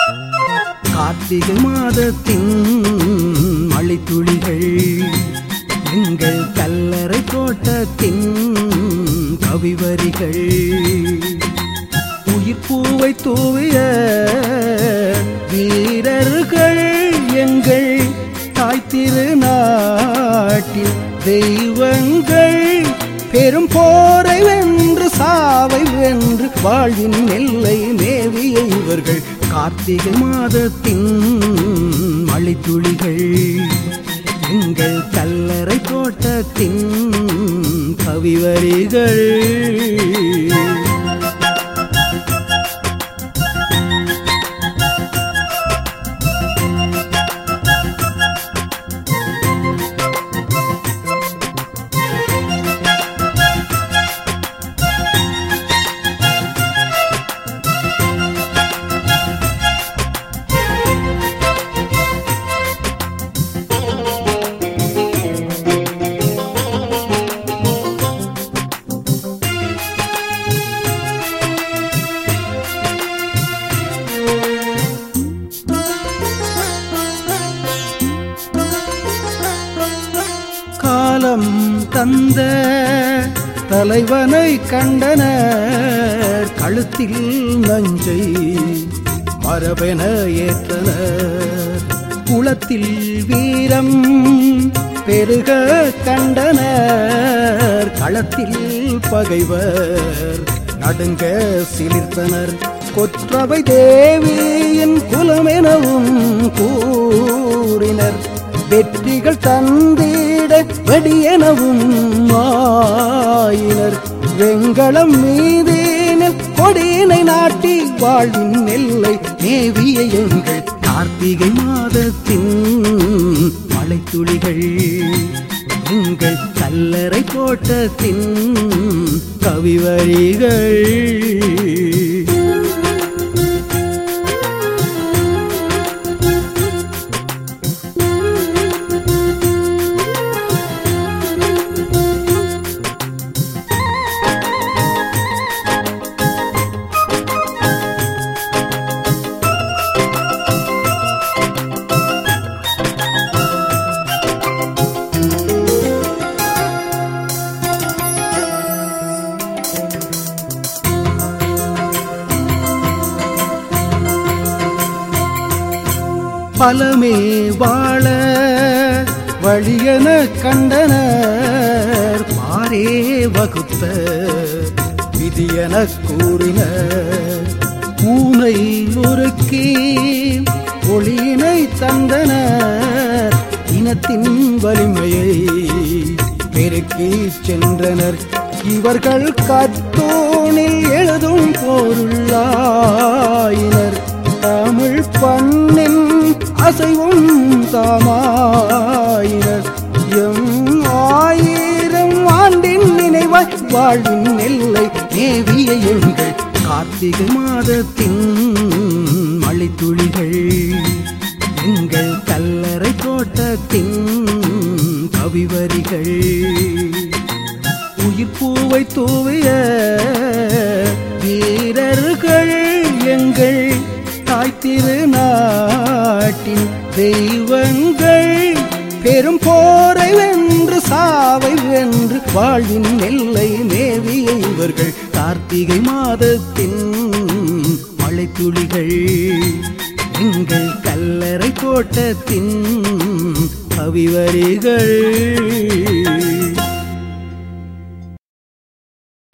கார்த்திகை மாதத்தின் மழைத்துளிகள் எங்கள் கல்லறை தோட்டத்தின் கவிவரிகள் உயிர்ப்பூவை தூவிய வீரர்கள் எங்கள் தாய் திருநாட்டின் தெய்வங்கள் பெரும் போரை வென்று சாவை வென்று வாழ்வின் எல்லை மேவிய இவர்கள் கார்த்திகை மாதத்தின் மழைத்துளிகள் எங்கள் கல்லறை தோட்டத்தின் கவிவரிகள் காலம் தந்த தலைவனை கண்டனர் கழுத்தில் நஞ்சை மரபென ஏற்றனர் குளத்தில் வீரம் பெருக கண்டனர் களத்தில் பகைவர் நடுங்க சிலிர்த்தனர் கொற்றவை தேவியின் குலமெனவும் கூறினர் வெற்றிகள் தந்திட வெடியெனவும் ஆயினர் வெண்களம் மீதேனில் கொடியினை நாட்டி வாழ்வின் எல்லை நேவிய எங்கள் கார்த்திகை மாதத்தின் மழைத்துளிகள் எங்கள் கல்லறை தோட்டத்தின் கவிவரிகள் பலமே வாழ வழியென கண்டனர் மாறே வகுத்த விதியென கூறினர் பூனை உருக்கி ஒளியினை தந்தனர் இனத்தின் வலிமையை பெருக்கி சென்றனர் இவர்கள் கத்தோனில் எழுதும் பொருளாயினர் தமிழ் பண்ணின் அசைவும் தாமாயினர் எம் ஆயிரம் ஆண்டின் நினைவாய் வாழ்வின் எல்லை தேவிய எங்கள் கார்த்திகை மாதத்தின் மழைத்துளிகள் எங்கள் கல்லறை தோட்டத்தின் கவிவரிகள் உயிர்ப்பூவை தூவிய வீரர்கள் எங்கள் தாய் திருநாட்டின் தெய்வங்கள் பெரும் போரை வென்று சாவை வென்று வாழ்வின் எல்லை மேவிய இவர்கள் கார்த்திகை மாதத்தின் மழைத்துளிகள் எங்கள் கல்லறை தோட்டத்தின் கவிவரிகள்